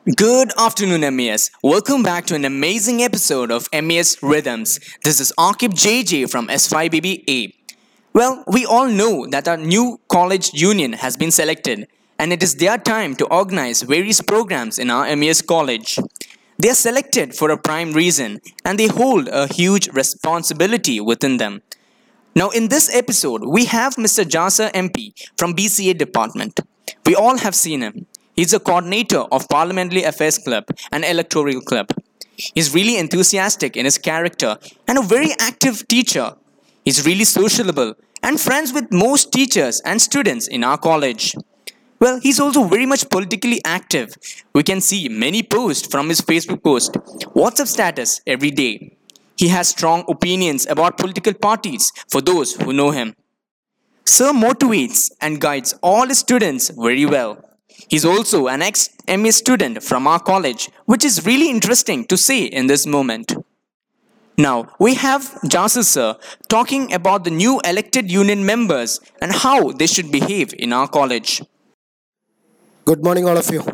Good afternoon, MES. Welcome back to an amazing episode of MES Rhythms. This is Akib JJ from S5BBA. Well, we all know that our new college union has been selected, and it is their time to organize various programs in our MES college. They are selected for a prime reason, and they hold a huge responsibility within them. Now, in this episode, we have Mr. Jasa MP from BCA department. We all have seen him. He's a coordinator of Parliamentary Affairs Club and Electoral Club. He's really enthusiastic in his character and a very active teacher. He's really sociable and friends with most teachers and students in our college. Well, he's also very much politically active. We can see many posts from his Facebook post, WhatsApp status every day. He has strong opinions about political parties for those who know him. Sir motivates and guides all his students very well. He's also an ex MA student from our college, which is really interesting to see in this moment. Now, we have Jasu sir talking about the new elected union members and how they should behave in our college. Good morning all of you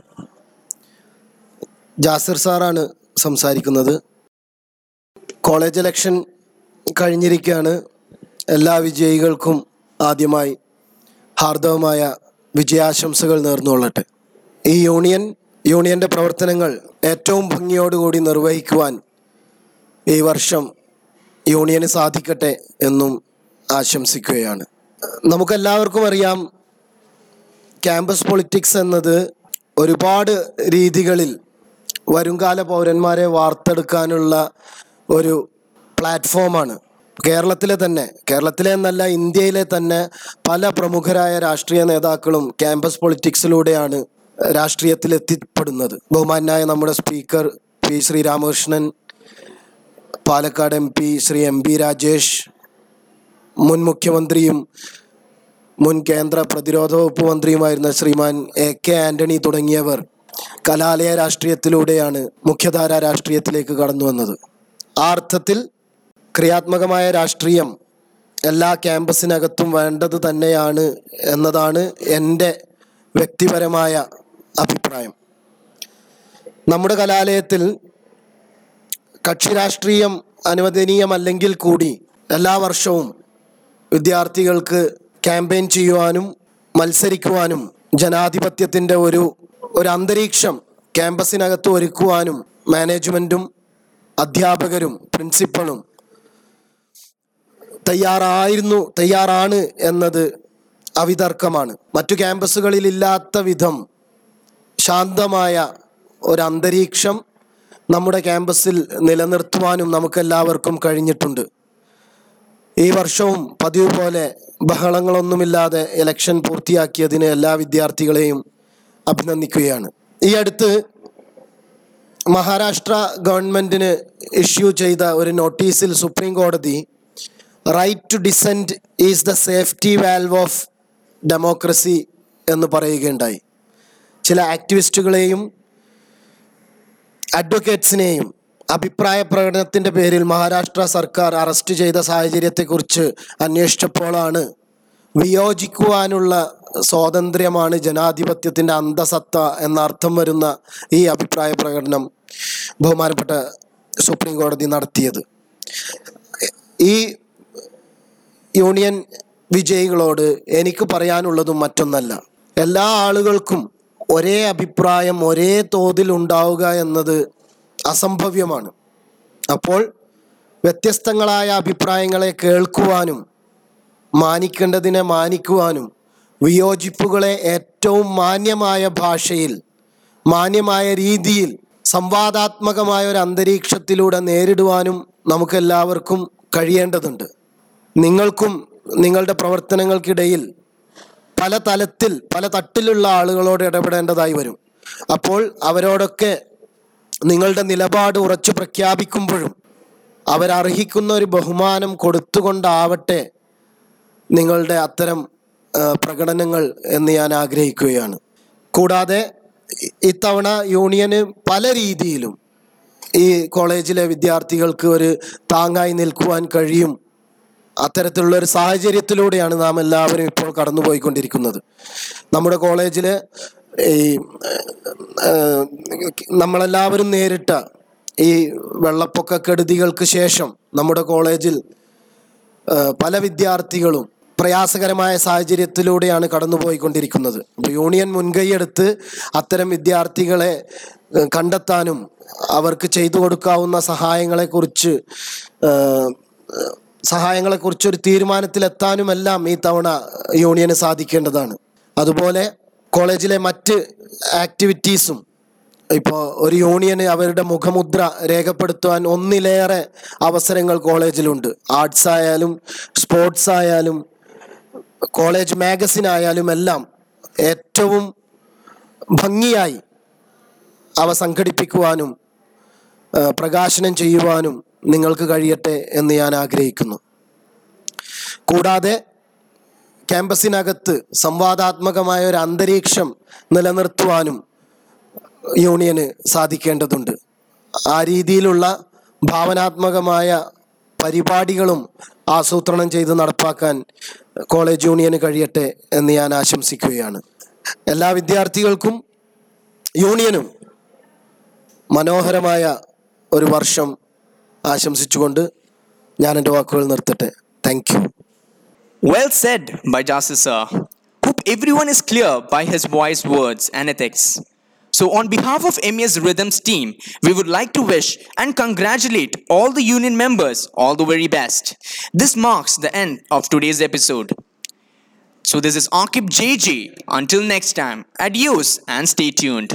Jasir സാറാണ് സംസാരിക്കുന്നത് college election കഴിഞ്ഞിരിക്കുകയാണ് എല്ലാ വിജയികൾക്കും ആദ്യമായി ഹാർദവമായ വിജയാശംസകൾ നേർന്നുകൊള്ളട്ടെ ഈ union യൂണിയൻ്റെ പ്രവർത്തനങ്ങൾ ഏറ്റവും ഭംഗിയോടുകൂടി നിർവഹിക്കുവാൻ ഈ വർഷം യൂണിയന് സാധിക്കട്ടെ എന്നും ആശംസിക്കുകയാണ് നമുക്കെല്ലാവർക്കും അറിയാം ക്യാമ്പസ് പൊളിറ്റിക്സ് എന്നത് ഒരുപാട് രീതികളിൽ വരുംകാല പൗരന്മാരെ വാർത്തെടുക്കാനുള്ള ഒരു പ്ലാറ്റ്ഫോമാണ് കേരളത്തിലെ തന്നെ കേരളത്തിലെ എന്നല്ല ഇന്ത്യയിലെ തന്നെ പല പ്രമുഖരായ രാഷ്ട്രീയ നേതാക്കളും ക്യാമ്പസ് പൊളിറ്റിക്സിലൂടെയാണ് രാഷ്ട്രീയത്തിൽ എത്തിപ്പെടുന്നത് ബഹുമാനായ നമ്മുടെ speaker P Sreeramakrishnan Palakkad M P Shri M P Rajesh മുൻ മുഖ്യമന്ത്രിയും മുൻ കേന്ദ്ര പ്രതിരോധ വകുപ്പ് മന്ത്രിയുമായിരുന്ന ശ്രീമാൻ എ കെ ആന്റണി തുടങ്ങിയവർ കലാലയ രാഷ്ട്രീയത്തിലൂടെയാണ് മുഖ്യധാര രാഷ്ട്രീയത്തിലേക്ക് കടന്നു വന്നത് ആ അർത്ഥത്തിൽ ക്രിയാത്മകമായ രാഷ്ട്രീയം എല്ലാ ക്യാമ്പസിനകത്തും വേണ്ടത് തന്നെയാണ് എന്നതാണ് എൻ്റെ വ്യക്തിപരമായ അഭിപ്രായം നമ്മുടെ കലാലയത്തിൽ കക്ഷി രാഷ്ട്രീയം അനുവദനീയമല്ലെങ്കിൽ കൂടി എല്ലാ വർഷവും വിദ്യാർത്ഥികൾക്ക് ക്യാമ്പയിൻ ചെയ്യുവാനും മത്സരിക്കുവാനും ജനാധിപത്യത്തിൻ്റെ ഒരു ഒരു അന്തരീക്ഷം ക്യാമ്പസിനകത്ത് ഒരുക്കുവാനും മാനേജ്മെൻറ്റും അധ്യാപകരും പ്രിൻസിപ്പളും തയ്യാറായിരുന്നു തയ്യാറാണ് എന്നത് അവിതർക്കമാണ് മറ്റു ക്യാമ്പസുകളിൽ ഇല്ലാത്ത വിധം ശാന്തമായ ഒരു അന്തരീക്ഷം നമ്മുടെ ക്യാമ്പസിൽ നിലനിർത്തുവാനും നമുക്കെല്ലാവർക്കും കഴിഞ്ഞിട്ടുണ്ട് ഈ വർഷവും പതിവ് പോലെ ബഹളങ്ങളൊന്നുമില്ലാതെ ഇലക്ഷൻ പൂർത്തിയാക്കിയതിന് എല്ലാ വിദ്യാർത്ഥികളെയും അഭിനന്ദിക്കുകയാണ് ഈ അടുത്ത് മഹാരാഷ്ട്ര ഗവൺമെൻറ്റിന് ഇഷ്യൂ ചെയ്ത ഒരു നോട്ടീസിൽ സുപ്രീം കോടതി right to dissent is the safety valve of democracy എന്ന് പറയുകയുണ്ടായി ചില ആക്ടിവിസ്റ്റുകളെയും അഡ്വക്കേറ്റ്സിനെയും അഭിപ്രായ പ്രകടനത്തിൻ്റെ പേരിൽ മഹാരാഷ്ട്ര സർക്കാർ അറസ്റ്റ് ചെയ്ത സാഹചര്യത്തെക്കുറിച്ച് അന്വേഷിച്ചപ്പോഴാണ് വിയോജിക്കുവാനുള്ള സ്വാതന്ത്ര്യമാണ് ജനാധിപത്യത്തിൻ്റെ അന്തസത്ത എന്ന അർത്ഥം വരുന്ന ഈ അഭിപ്രായ പ്രകടനം ബഹുമാനപ്പെട്ട സുപ്രീം കോടതി നടത്തിയത് ഈ യൂണിയൻ വിജയികളോട് എനിക്ക് പറയാനുള്ളതും മറ്റൊന്നല്ല എല്ലാ ആളുകൾക്കും ഒരേ അഭിപ്രായം ഒരേ തോതിൽ ഉണ്ടാവുക എന്നത് അസംഭവ്യമാണ് അപ്പോൾ വ്യത്യസ്തങ്ങളായ അഭിപ്രായങ്ങളെ കേൾക്കുവാനും മാനിക്കേണ്ടതിനെ മാനിക്കുവാനും വിയോജിപ്പുകളെ ഏറ്റവും മാന്യമായ ഭാഷയിൽ മാന്യമായ രീതിയിൽ സംവാദാത്മകമായ ഒരു അന്തരീക്ഷത്തിലൂടെ നേരിടുവാനും നമുക്കെല്ലാവർക്കും കഴിയേണ്ടതുണ്ട് നിങ്ങൾക്കും നിങ്ങളുടെ പ്രവർത്തനങ്ങൾക്കിടയിൽ പല തലത്തിൽ പല തട്ടിലുള്ള ആളുകളോട് ഇടപെടേണ്ടതായി വരും അപ്പോൾ അവരോടൊക്കെ നിങ്ങളുടെ നിലപാട് ഉറച്ചു പ്രഖ്യാപിക്കുമ്പോഴും അവരർഹിക്കുന്ന ഒരു ബഹുമാനം കൊടുത്തുകൊണ്ടാവട്ടെ നിങ്ങളുടെ അത്തരം ആ, പ്രകടനങ്ങൾ എന്ന് ഞാൻ ആഗ്രഹിക്കുകയാണ് കൂടാതെ ഇ- ഇത്തവണ യൂണിയന് പല രീതിയിലും ഈ കോളേജിലെ വിദ്യാർത്ഥികൾക്ക് ഒരു താങ്ങായി നിൽക്കുവാൻ കഴിയും അത്തരത്തിലുള്ള ഒരു സാഹചര്യത്തിലൂടെയാണ് നാം എല്ലാവരും ഇപ്പോൾ കടന്നുപോയിക്കൊണ്ടിരിക്കുന്നത് നമ്മുടെ കോളേജിൽ ഈ ഏഹ്, നമ്മളെല്ലാവരും നേരിട്ട ഈ വെള്ളപ്പൊക്ക കെടുതികൾക്ക് ശേഷം നമ്മുടെ കോളേജിൽ ഏഹ്, പല വിദ്യാർത്ഥികളും പ്രയാസകരമായ സാഹചര്യത്തിലൂടെയാണ് കടന്നുപോയിക്കൊണ്ടിരിക്കുന്നത് അപ്പോൾ യൂണിയൻ മുൻകൈയെടുത്ത് അത്തരം വിദ്യാർത്ഥികളെ ഏഹ്, കണ്ടെത്താനും അവർക്ക് ചെയ്തു കൊടുക്കാവുന്ന സഹായങ്ങളെക്കുറിച്ച് ഏഹ്, സഹായങ്ങളെക്കുറിച്ച് ഒരു തീരുമാനത്തിലെത്താനുമെല്ലാം ഈ തവണ യൂണിയന് സാധിക്കേണ്ടതാണ് അതുപോലെ കോളേജിലെ മറ്റ് ആക്ടിവിറ്റീസും ഇപ്പോൾ ഒരു യൂണിയന് അവരുടെ മുഖമുദ്ര രേഖപ്പെടുത്തുവാൻ ഒന്നിലേറെ അവസരങ്ങൾ കോളേജിലുണ്ട് ആർട്സ് ആയാലും സ്പോർട്സ് ആയാലും കോളേജ് മാഗസിൻ ആയാലും എല്ലാം ഏറ്റവും ഭംഗിയായി അവ സംഘടിപ്പിക്കുവാനും ആ, പ്രകാശനം ചെയ്യുവാനും നിങ്ങൾക്ക് കഴിയട്ടെ എന്ന് ഞാൻ ആഗ്രഹിക്കുന്നു കൂടാതെ ക്യാമ്പസിനകത്ത് സംവാദാത്മകമായ ഒരു അന്തരീക്ഷം നിലനിർത്തുവാനും യൂണിയന് സാധിക്കേണ്ടതുണ്ട് ആ രീതിയിലുള്ള ഭാവനാത്മകമായ പരിപാടികളും ആസൂത്രണം ചെയ്ത് നടപ്പാക്കാൻ കോളേജ് യൂണിയന് കഴിയട്ടെ എന്ന് ഞാൻ ആശംസിക്കുകയാണ് എല്ലാ വിദ്യാർത്ഥികൾക്കും യൂണിയനും മനോഹരമായ ഒരു വർഷം ആശംസിച്ചുകൊണ്ട് ഞാൻ എൻ്റെ വാക്കുകൾ നിർത്തട്ടെ thank you Well said by Jasi sir. Hope everyone is clear by his wise words and ethics. So, on behalf of MES Rhythms team, we would like to wish and congratulate all the union members all the very best. This marks the end of today's episode. So, this is Akib JJ. Until next time, adios and stay tuned.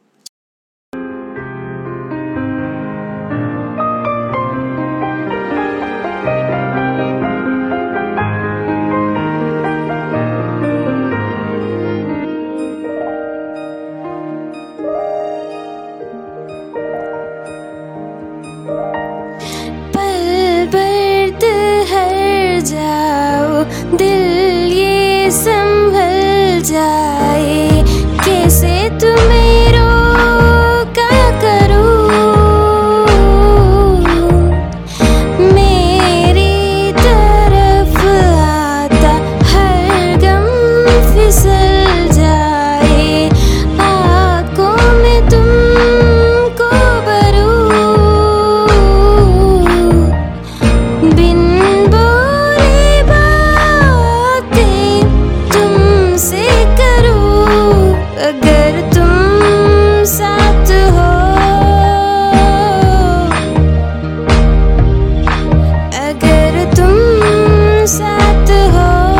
पल बर्द हर जाओ दिल ये संभल जाए कैसे तुम्हें रोका करूं मेरी तरफ आता हर गम फिसल जाए आंखों में तुमको भरूं बिन बोले बातें तुमसे करूं अगर तुम साथ हो अगर तुम साथ हो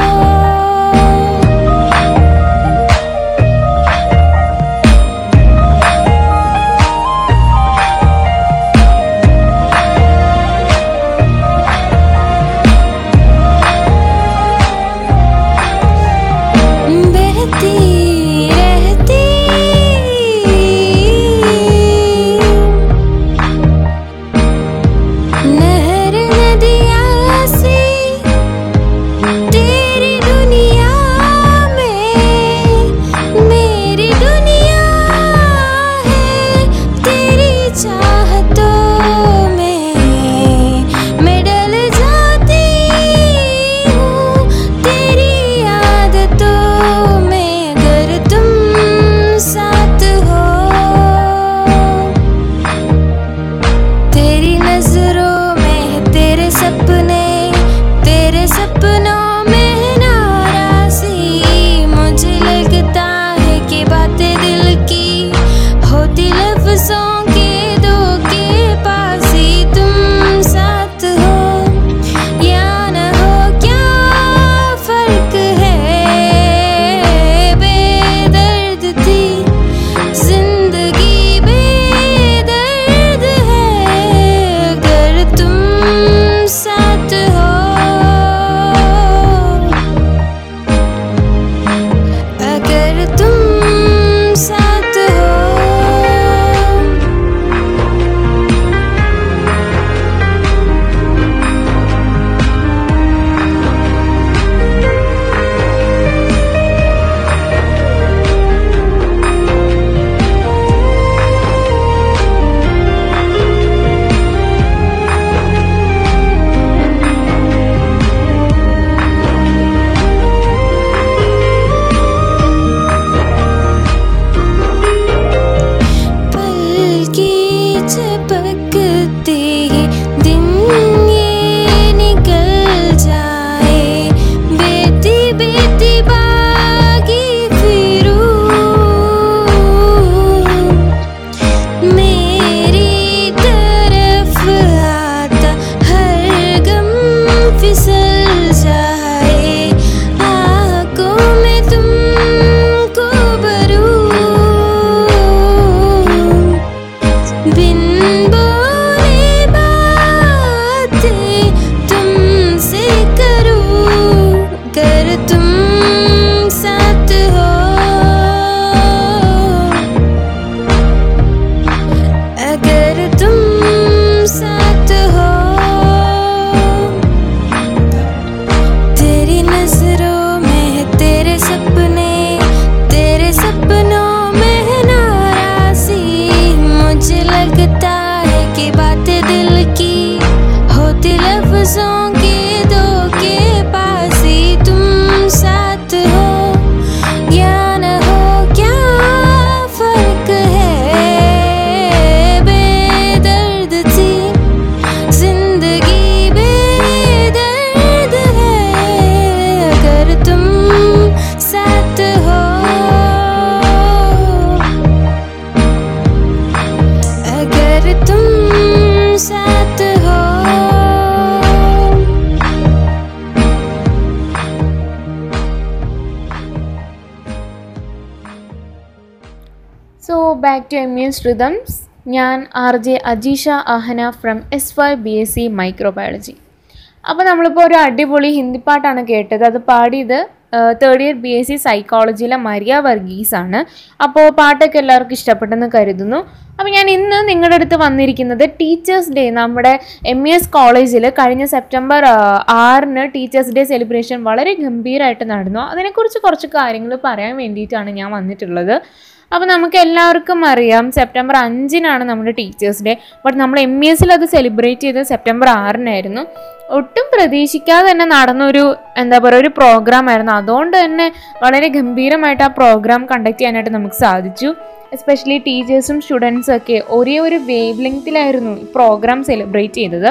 बहती रहती नहर नदियाँ से तेरी दुनिया में मेरी दुनिया है तेरी चाहतों में मैं डल जाती हूँ तेरी आदतों में अगर तुम साथ हो तेरी नजरों में है तेरे सपने तेरे सपनों में है नाराजी मुझे लगता है कि बातें दिल की होती लफ्जों के दो के पास ही तुम साथ हो या न हो क्या फर्क है बेदर्द थी जिंदगी बेदर्द है अगर तुम साथ हो अगर तुम साथ हो so back to M S rhythms ഞാൻ R J Ajeesha Ahana from S Y B S C microbiology അപ്പോൾ നമ്മളിപ്പോൾ ഒരു അടിപൊളി ഹിന്ദി പാട്ടാണ് കേട്ടത് അത് പാടിയത് third year B S C സൈക്കോളജിയിലെ മരിയ വർഗീസ് ആണ് അപ്പോൾ പാട്ടൊക്കെ എല്ലാവർക്കും ഇഷ്ടപ്പെട്ടെന്ന് കരുതുന്നു അപ്പോൾ ഞാൻ ഇന്ന് നിങ്ങളുടെ അടുത്ത് വന്നിരിക്കുന്നത് ടീച്ചേഴ്സ് ഡേ നമ്മുടെ എം ഇ എസ് കോളേജിൽ കഴിഞ്ഞ സെപ്റ്റംബർ ആ, ആറിന് ടീച്ചേഴ്സ് ഡേ സെലിബ്രേഷൻ വളരെ ഗംഭീരമായിട്ട് നടന്നു അതിനെക്കുറിച്ച് കുറച്ച് കാര്യങ്ങൾ പറയാൻ വേണ്ടിയിട്ടാണ് ഞാൻ വന്നിട്ടുള്ളത് അപ്പോൾ നമുക്ക് എല്ലാവർക്കും അറിയാം സെപ്റ്റംബർ അഞ്ചിനാണ് നമ്മുടെ ടീച്ചേഴ്സ് ഡേ ബട്ട് നമ്മൾ എം ഇ എസിൽ അത് സെലിബ്രേറ്റ് ചെയ്തത് സെപ്റ്റംബർ ആറിനായിരുന്നു ഒട്ടും പ്രതീക്ഷിക്കാതെ തന്നെ നടന്നൊരു എന്താ പറയുക ഒരു പ്രോഗ്രാം ആയിരുന്നു അതുകൊണ്ട് തന്നെ വളരെ ഗംഭീരമായിട്ട് ആ പ്രോഗ്രാം കണ്ടക്ട് ചെയ്യാനായിട്ട് നമുക്ക് സാധിച്ചു എസ്പെഷ്യലി ടീച്ചേഴ്സും സ്റ്റുഡൻസും ഒക്കെ ഒരേ ഒരു വേവ് ലെങ്തിലായിരുന്നു ഈ പ്രോഗ്രാം സെലിബ്രേറ്റ് ചെയ്തത്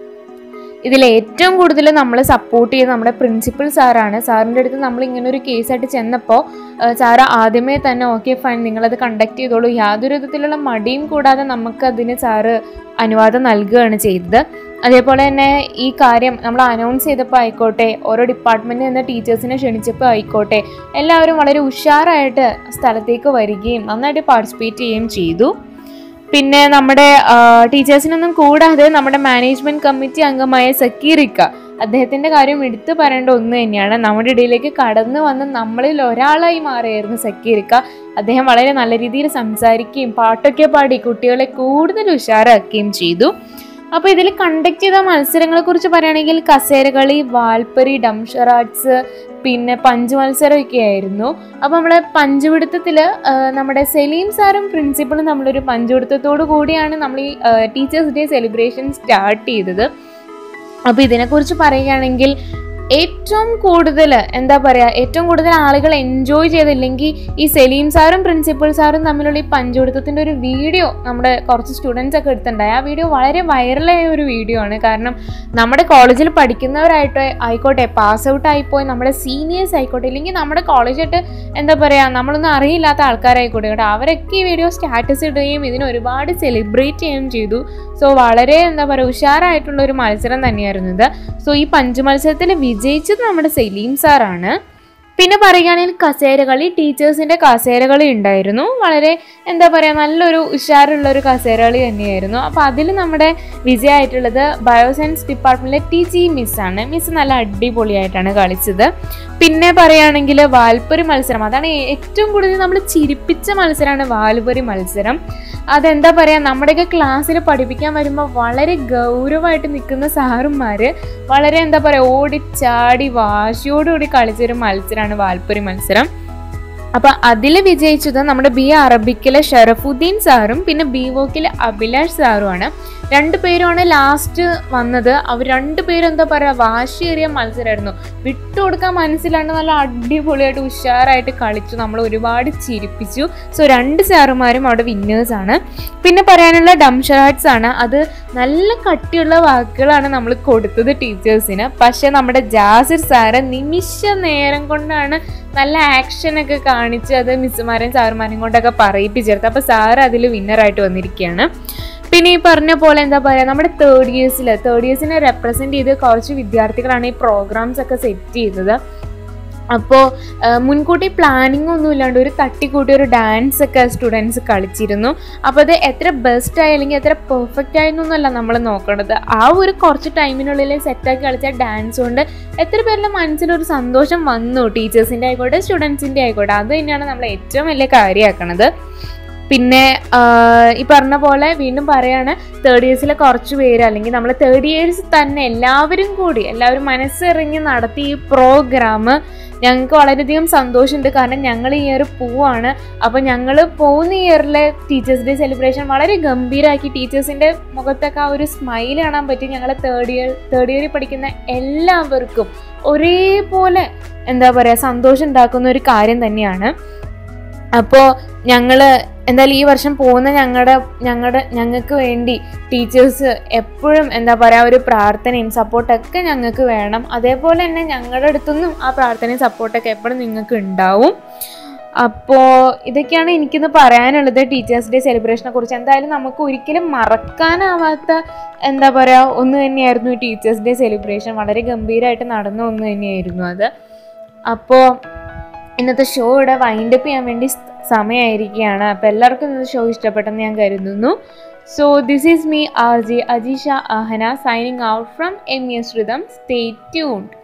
ഇതിൽ ഏറ്റവും കൂടുതൽ നമ്മളെ സപ്പോർട്ട് ചെയ്ത് നമ്മുടെ പ്രിൻസിപ്പൽ സാറാണ് സാറിൻ്റെ അടുത്ത് നമ്മൾ ഇങ്ങനെ ഒരു കേസായിട്ട് ചെന്നപ്പോൾ സാറ് ആദ്യമേ തന്നെ ഓക്കെ ഫൈൻ നിങ്ങളത് കണ്ടക്ട് ചെയ്തോളൂ യാതൊരു വിധത്തിലുള്ള മടിയും കൂടാതെ നമുക്കതിന് സാറ് അനുവാദം നൽകുകയാണ് ചെയ്തത് അതേപോലെ തന്നെ ഈ കാര്യം നമ്മൾ അനൗൺസ് ചെയ്തപ്പോൾ ആയിക്കോട്ടെ ഓരോ ഡിപ്പാർട്ട്മെൻറ്റിൽ നിന്ന് ടീച്ചേഴ്സിനെ ക്ഷണിച്ചപ്പോൾ ആയിക്കോട്ടെ എല്ലാവരും വളരെ ഉഷാറായിട്ട് സ്ഥലത്തേക്ക് വരികയും നന്നായിട്ട് പാർട്ടിസിപ്പേറ്റ് ചെയ്യുകയും ചെയ്തു പിന്നെ നമ്മുടെ ടീച്ചേഴ്സിനൊന്നും കൂടാതെ നമ്മുടെ മാനേജ്മെന്റ് കമ്മിറ്റി അംഗമായ സക്കീറിക്ക അദ്ദേഹത്തിന്റെ കാര്യം എടുത്തു പറയേണ്ട ഒന്ന് തന്നെയാണ് നമ്മുടെ ഇടയിലേക്ക് കടന്നു വന്ന് നമ്മളിൽ ഒരാളായി മാറിയായിരുന്നു സക്കീറിക്ക അദ്ദേഹം വളരെ നല്ല രീതിയിൽ സംസാരിക്കുകയും പാട്ടൊക്കെ പാടി കുട്ടികളെ കൂടുതൽ ഉഷാറാക്കുകയും ചെയ്തു അപ്പോൾ ഇതിൽ കണ്ടക്ട് ചെയ്ത മത്സരങ്ങളെ കുറിച്ച് പറയുകയാണെങ്കിൽ കസേരകളി വാൽപ്പരി ഡംഷറാട്സ് പിന്നെ പഞ്ച് മത്സരമൊക്കെ ആയിരുന്നു അപ്പോൾ നമ്മൾ പഞ്ചുപിടുത്തത്തിൽ നമ്മുടെ സലീം സാറും പ്രിൻസിപ്പളും നമ്മളൊരു പഞ്ചുപിടുത്തത്തോടു കൂടിയാണ് നമ്മൾ ഈ ടീച്ചേഴ്സ് ഡേ സെലിബ്രേഷൻ സ്റ്റാർട്ട് ചെയ്തത് അപ്പോൾ ഇതിനെക്കുറിച്ച് പറയുകയാണെങ്കിൽ ഏറ്റവും കൂടുതൽ എന്താ പറയുക ഏറ്റവും കൂടുതൽ ആളുകൾ എൻജോയ് ചെയ്തില്ലെങ്കിൽ ഈ സലീം സാറും പ്രിൻസിപ്പൽ സാറും തമ്മിലുള്ള ഈ പഞ്ചുപിടുത്തത്തിൻ്റെ ഒരു വീഡിയോ നമ്മുടെ കുറച്ച് സ്റ്റുഡൻസ് ഒക്കെ എടുത്തിട്ടുണ്ടായി ആ വീഡിയോ വളരെ വൈറലായ ഒരു വീഡിയോ ആണ് കാരണം നമ്മുടെ കോളേജിൽ പഠിക്കുന്നവരായിട്ട് ആയിക്കോട്ടെ പാസ് ഔട്ട് ആയിപ്പോയി നമ്മുടെ സീനിയേഴ്സ് ആയിക്കോട്ടെ ഇല്ലെങ്കിൽ നമ്മുടെ കോളേജായിട്ട് എന്താ പറയുക നമ്മളൊന്നും അറിയില്ലാത്ത ആൾക്കാരായിക്കോട്ടെ കേട്ടോ അവരൊക്കെ ഈ വീഡിയോ സ്റ്റാറ്റസ് ഇടുകയും ഇതിന് ഒരുപാട് സെലിബ്രേറ്റ് ചെയ്യുകയും ചെയ്തു സോ വളരെ എന്താ പറയുക ഉഷാറായിട്ടുള്ള ഒരു മത്സരം തന്നെയായിരുന്നു ഇത് സോ ഈ പഞ്ച് മത്സരത്തിൽ വിജയിച്ചത് നമ്മുടെ സലീം സാറാണ് പിന്നെ പറയുകയാണെങ്കിൽ കസേരകളി ടീച്ചേഴ്സിൻ്റെ കസേരകളി ഉണ്ടായിരുന്നു വളരെ എന്താ പറയുക നല്ലൊരു ഉഷാറുള്ള ഒരു കസേരകളി തന്നെയായിരുന്നു അപ്പോൾ അതിൽ നമ്മുടെ വിജയമായിട്ടുള്ളത് ബയോസയൻസ് ഡിപ്പാർട്ട്മെൻറ്റിലെ ടി ജി മിസ്സാണ് മിസ് നല്ല അടിപൊളിയായിട്ടാണ് കളിച്ചത് പിന്നെ പറയുകയാണെങ്കിൽ വാൽപ്പരി മത്സരം അതാണ് ഏറ്റവും കൂടുതൽ നമ്മൾ ചിരിപ്പിച്ച മത്സരമാണ് വാൽപ്പരി മത്സരം അതെന്താ പറയുക നമ്മുടെയൊക്കെ ക്ലാസ്സിൽ പഠിപ്പിക്കാൻ വരുമ്പോൾ വളരെ ഗൗരവമായിട്ട് നിൽക്കുന്ന സാറുമാർ വളരെ എന്താ പറയുക ഓടിച്ചാടി വാശിയോടുകൂടി കളിച്ചൊരു മത്സരമാണ് വാൽപ്പരി മത്സരം അപ്പം അതിൽ വിജയിച്ചത് നമ്മുടെ ബി അറബിക്കിലെ ഷറഫുദ്ദീൻ സാറും പിന്നെ ബി വോക്കിലെ അഭിലാഷ് സാറുമാണ് രണ്ടു പേരുമാണ് ലാസ്റ്റ് വന്നത് അവർ രണ്ടുപേരും എന്താ പറയുക വാശിയേറിയ മത്സരമായിരുന്നു വിട്ടുകൊടുക്കാൻ മനസ്സിലാണ്ട് നല്ല അടിപൊളിയായിട്ട് ഉഷാറായിട്ട് കളിച്ചു നമ്മൾ ഒരുപാട് ചിരിപ്പിച്ചു സോ രണ്ട് സാറുമാരും അവിടെ വിന്നേഴ്സ് ആണ് പിന്നെ പറയാനുള്ള ഡംഷറാട്സ് ആണ് അത് നല്ല കട്ടിയുള്ള വാക്കുകളാണ് നമ്മൾ കൊടുത്തത് ടീച്ചേഴ്സിന് പക്ഷെ നമ്മുടെ ജാസിർ സാറ് നിമിഷ നേരം കൊണ്ടാണ് നല്ല ആക്ഷനൊക്കെ കാണിച്ച് അത് മിസ്സുമാരെയും സാറുമാരെയും കൊണ്ടൊക്കെ പറയിപ്പിച്ചെടുത്ത് അപ്പോൾ സാറ് അതിൽ വിന്നറായിട്ട് വന്നിരിക്കുകയാണ് പിന്നെ ഈ പറഞ്ഞ പോലെ എന്താ പറയുക നമ്മുടെ തേർഡ് ഇയേഴ്സിൽ തേർഡ് ഇയേഴ്സിനെ റെപ്രസെൻറ്റ് ചെയ്ത് കുറച്ച് വിദ്യാർത്ഥികളാണ് ഈ പ്രോഗ്രാംസ് ഒക്കെ സെറ്റ് ചെയ്തത് അപ്പോൾ മുൻകൂട്ടി പ്ലാനിങ് ഒന്നും ഇല്ലാണ്ട് ഒരു തട്ടിക്കൂട്ടി ഒരു ഡാൻസ് ഒക്കെ സ്റ്റുഡൻസ് കളിച്ചിരുന്നു അപ്പോൾ അത് എത്ര ബെസ്റ്റ് ആയി അല്ലെങ്കിൽ എത്ര പെർഫെക്റ്റ് ആയെന്നൊന്നുമല്ല നമ്മൾ നോക്കേണ്ടത് ആ ഒരു കുറച്ച് ടൈമിനുള്ളിൽ സെറ്റാക്കി കളിച്ച ഡാൻസ് കൊണ്ട് എത്ര പേരുടെ മനസ്സിലൊരു സന്തോഷം വന്നു ടീച്ചേഴ്സിൻ്റെ ആയിക്കോട്ടെ സ്റ്റുഡൻസിൻ്റെ ആയിക്കോട്ടെ അത് തന്നെയാണ് നമ്മൾ ഏറ്റവും വലിയ കാര്യമാക്കണത് പിന്നെ ആഹ്, ഈ പറഞ്ഞ പോലെ വീണ്ടും പറയാണ് തേർഡ് ഇയേഴ്സിലെ കുറച്ച് പേര് അല്ലെങ്കിൽ നമ്മൾ തേർഡ് ഇയേഴ്സ് തന്നെ എല്ലാവരും കൂടി എല്ലാവരും മനസ്സെറിഞ്ഞ് നടത്തി ഈ പ്രോഗ്രാം ഞങ്ങൾക്ക് വളരെയധികം സന്തോഷമുണ്ട് കാരണം ഞങ്ങൾ ഈ ഇയർ പോവാണ് അപ്പോൾ ഞങ്ങൾ പോകുന്ന ഇയറിലെ ടീച്ചേഴ്സ് ഡേ സെലിബ്രേഷൻ വളരെ ഗംഭീരമാക്കി ടീച്ചേഴ്സിൻ്റെ മുഖത്തൊക്കെ ആ ഒരു സ്മൈൽ കാണാൻ പറ്റി ഞങ്ങളെ തേർഡ് ഇയർ തേർഡ് ഇയറിൽ പഠിക്കുന്ന എല്ലാവർക്കും ഒരേപോലെ എന്താ പറയുക സന്തോഷം ഉണ്ടാക്കുന്ന ഒരു കാര്യം തന്നെയാണ് അപ്പോൾ ഞങ്ങൾ എന്തായാലും ഈ വർഷം പോകുന്ന ഞങ്ങളുടെ ഞങ്ങളുടെ ഞങ്ങൾക്ക് വേണ്ടി ടീച്ചേഴ്സ് എപ്പോഴും എന്താ പറയുക ഒരു പ്രാർത്ഥനയും സപ്പോർട്ടൊക്കെ ഞങ്ങൾക്ക് വേണം അതേപോലെ തന്നെ ഞങ്ങളുടെ അടുത്തുനിന്നും ആ പ്രാർത്ഥനയും സപ്പോർട്ടൊക്കെ എപ്പോഴും നിങ്ങൾക്ക് ഉണ്ടാവും അപ്പോൾ ഇതൊക്കെയാണ് എനിക്കിന്ന് പറയാനുള്ളത് ടീച്ചേഴ്സ് ഡേ സെലിബ്രേഷനെ കുറിച്ച് എന്തായാലും നമുക്ക് ഒരിക്കലും മറക്കാനാവാത്ത എന്താ പറയുക ഒന്ന് തന്നെയായിരുന്നു ഈ ടീച്ചേഴ്സ് ഡേ സെലിബ്രേഷൻ വളരെ ഗംഭീരമായിട്ട് നടന്ന ഒന്ന് തന്നെയായിരുന്നു അത് അപ്പോൾ ഇന്നത്തെ ഷോ ഇവിടെ വൈൻഡപ്പ് ചെയ്യാൻ വേണ്ടി സമയമായിരിക്കുകയാണ് അപ്പോൾ എല്ലാവർക്കും ഇത് ഷോ ഇഷ്ടപ്പെട്ടെന്ന് ഞാൻ കരുതുന്നു so this is me R J Ajeesha Ahana signing out from M S rhythm stay tuned